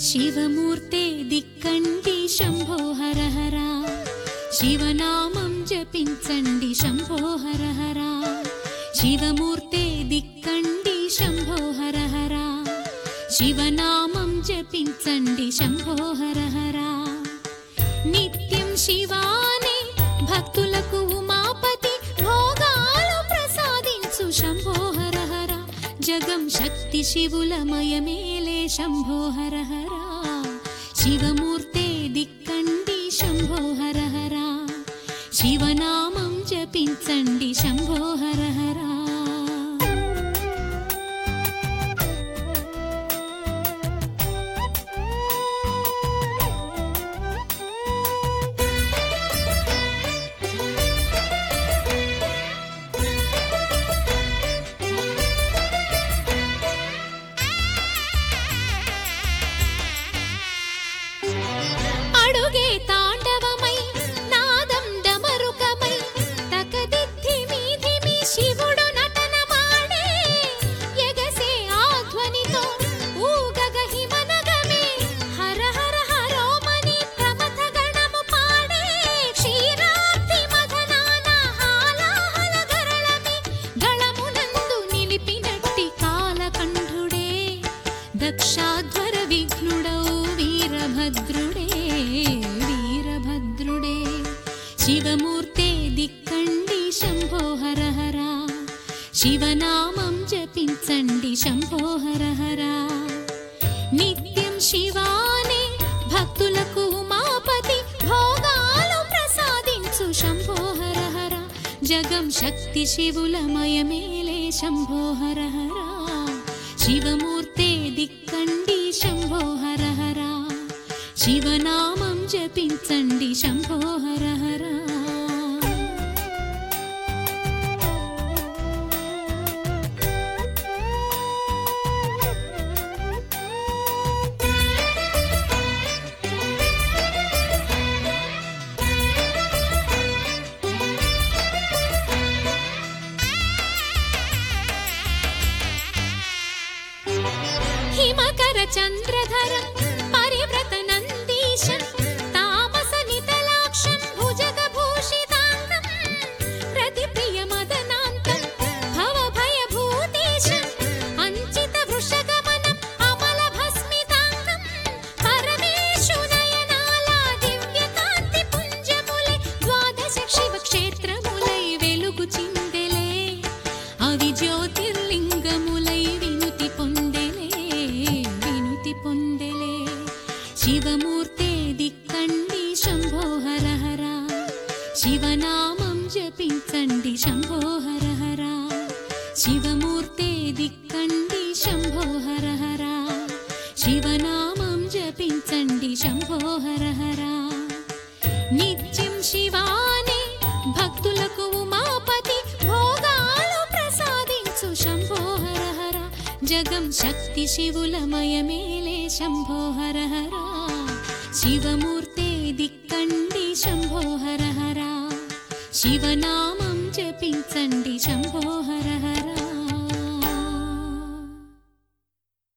శివమూర్తే దిక్కండి శంభో హర హర శివనామం జపించండి శంభో హర హర శివమూర్తే దిక్కండి శంభో హర హర శివనామం జపించండి శంభో హర హర నిత్యం శివానే భక్తులకు ఉమాపతి భోగాలు ప్రసాదించు శంభో హర హర జగం శక్తి శివులమయమేలే శంభో హర హర శివమూర్తే దిక్కండి శంభో హర హర శివనామం జపించండి శంభో హర హర అడుగే తాండవమై నాదం డమరుకమై తకదిద్ధి మీధిమి శివుడు నటనమాడే ఎగసే ఆధ్వనితో ఊగగ హిమనగమే హర హర హరోమని ప్రమథ గణము పాడే క్షీరాబ్ది మదనాన హాలాహల గరళమే గళమునందు నిలిపినట్టి కాలకంఠుడే దక్షాధ్వర విఘ్నుడౌ వీరభద్రుడే వీరభద్రుడే శివమూర్తే దిక్కండి శంభో హర హర శివనామం జపించండి శంభో హర హర నిత్యం శివానే భక్తులకు ఉమాపతి భోగాలు ప్రసాదించు శంభో హర హర జగం శక్తి శివులమయమేలే శంభో హర హర శివమూర్తే దిక్కండి శంభో హర హర శివనామం జపించండి శంభో హర హర హిమకర చంద్రధరం పరివ్రత నందీశం తామస నితలాక్షం భుజగ భూషితాంగం రతి ప్రియ మదనాంతం భవ భయ భూతేశం అంచిత వృషగమనం అమల భస్మితాంగం పరమేశు నయనాల దివ్య కాంతి పుంజములై ద్వాదశ శివ క్షేత్రములై వెలుగు చిందెలే అవి జ్యోతిర్లింగములై వినుతి పొందెలే వినుతి పొందెలే శివమూర్తే దిక్కండి శంభో హర హర శివనామం జపించండి శంభో హర హర శివమూర్తే దిక్కండి శంభో హర హర శివనామం జపించండి శంభో హర హర నిత్యం శివానే భక్తులకు ఉమాపతి భోగాలు ప్రసాదించు శంభో హర హర జగం శక్తి శివులమయమేలే శంభో హర హర శివమూర్తే దిక్కండి శంభో హర హర శివనామం జపించండి శంభో హర హర